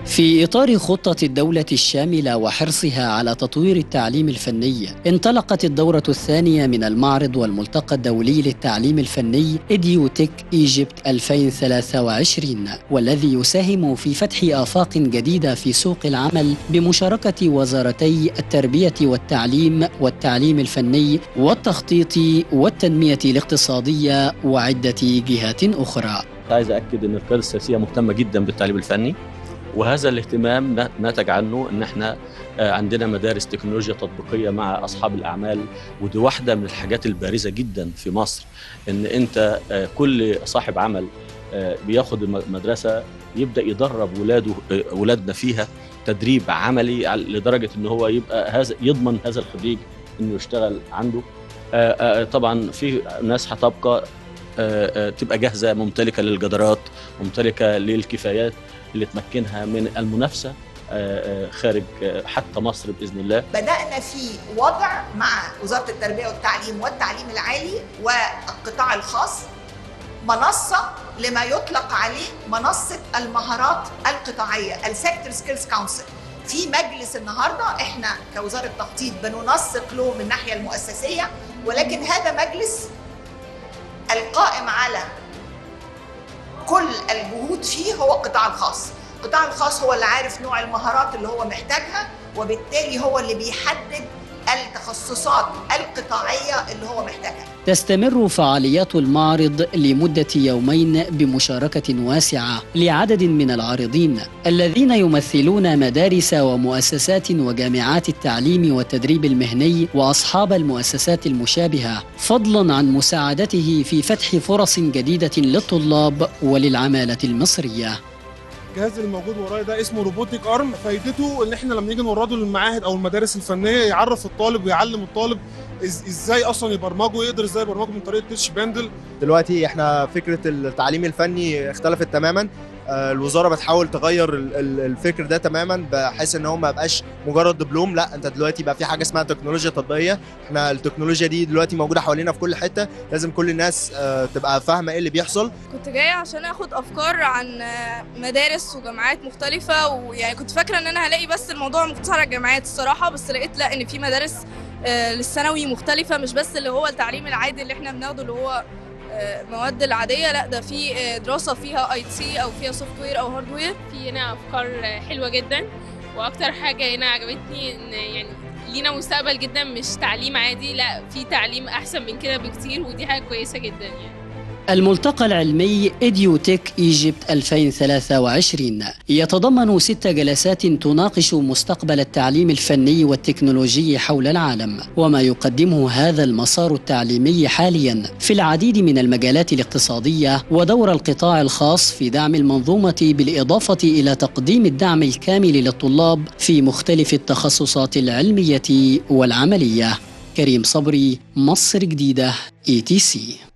في إطار خطة الدولة الشاملة وحرصها على تطوير التعليم الفني انطلقت الدورة الثانية من المعرض والملتقى الدولي للتعليم الفني إديوتك إيجيبت 2023 والذي يساهم في فتح آفاق جديدة في سوق العمل بمشاركة وزارتي التربية والتعليم والتعليم الفني والتخطيط والتنمية الاقتصادية وعدة جهات أخرى عايز أكد أن القيادة السياسية مهتمة جدا بالتعليم الفني وهذا الاهتمام نتج عنه ان احنا عندنا مدارس تكنولوجيا تطبيقيه مع اصحاب الاعمال ودي واحده من الحاجات البارزه جدا في مصر ان انت كل صاحب عمل بياخد المدرسه يبدا يدرب ولاده ولادنا فيها تدريب عملي لدرجه ان هو يبقى هذا يضمن هذا الخريج انه يشتغل عنده طبعا في ناس هتبقى تبقى جاهزه ممتلكه للجدارات ممتلكه للكفايات اللي تمكنها من المنافسه خارج حتى مصر باذن الله. بدانا في وضع مع وزاره التربيه والتعليم والتعليم العالي والقطاع الخاص منصه لما يطلق عليه منصه المهارات القطاعيه السيكتور سكيلز كونسل. في مجلس النهارده احنا كوزاره تخطيط بننسق له من الناحيه المؤسسيه ولكن هذا مجلس القائم على كل الجهود فيه هو القطاع الخاص القطاع الخاص هو اللي عارف نوع المهارات اللي هو محتاجها وبالتالي هو اللي بيحدد التخصصات القطاعية اللي هو محتاجها تستمر فعاليات المعرض لمدة يومين بمشاركة واسعة لعدد من العارضين الذين يمثلون مدارس ومؤسسات وجامعات التعليم والتدريب المهني وأصحاب المؤسسات المشابهة فضلا عن مساعدته في فتح فرص جديدة للطلاب وللعمالة المصرية الجهاز اللي موجود ورايا ده اسمه روبوتيك ارم فايدته ان احنا لما نيجي نورده للمعاهد او المدارس الفنيه يعرف الطالب ويعلم الطالب إز ازاي اصلا يبرمجه يقدر ازاي يبرمجه من طريقه تاتش باندل دلوقتي احنا فكره التعليم الفني اختلفت تماما الوزاره بتحاول تغير الفكر ده تماما بحيث ان هو ما يبقاش مجرد دبلوم لا انت دلوقتي بقى في حاجه اسمها تكنولوجيا تطبيقيه احنا التكنولوجيا دي دلوقتي موجوده حوالينا في كل حته لازم كل الناس تبقى فاهمه ايه اللي بيحصل كنت جايه عشان اخد افكار عن مدارس وجامعات مختلفه ويعني كنت فاكره ان انا هلاقي بس الموضوع مقتصر على الجامعات الصراحه بس لقيت لا ان في مدارس للثانوي مختلفه مش بس اللي هو التعليم العادي اللي احنا بناخده اللي هو المواد العاديه لا ده في دراسه فيها اي سي او فيها سوفت وير او هاردوير في هنا افكار حلوه جدا واكتر حاجه هنا عجبتني ان يعني لينا مستقبل جدا مش تعليم عادي لا في تعليم احسن من كده بكتير ودي حاجه كويسه جدا يعني الملتقى العلمي إديوتك إيجيبت 2023 يتضمن ست جلسات تناقش مستقبل التعليم الفني والتكنولوجي حول العالم وما يقدمه هذا المسار التعليمي حاليا في العديد من المجالات الاقتصادية ودور القطاع الخاص في دعم المنظومة بالإضافة إلى تقديم الدعم الكامل للطلاب في مختلف التخصصات العلمية والعملية كريم صبري مصر جديدة اي تي سي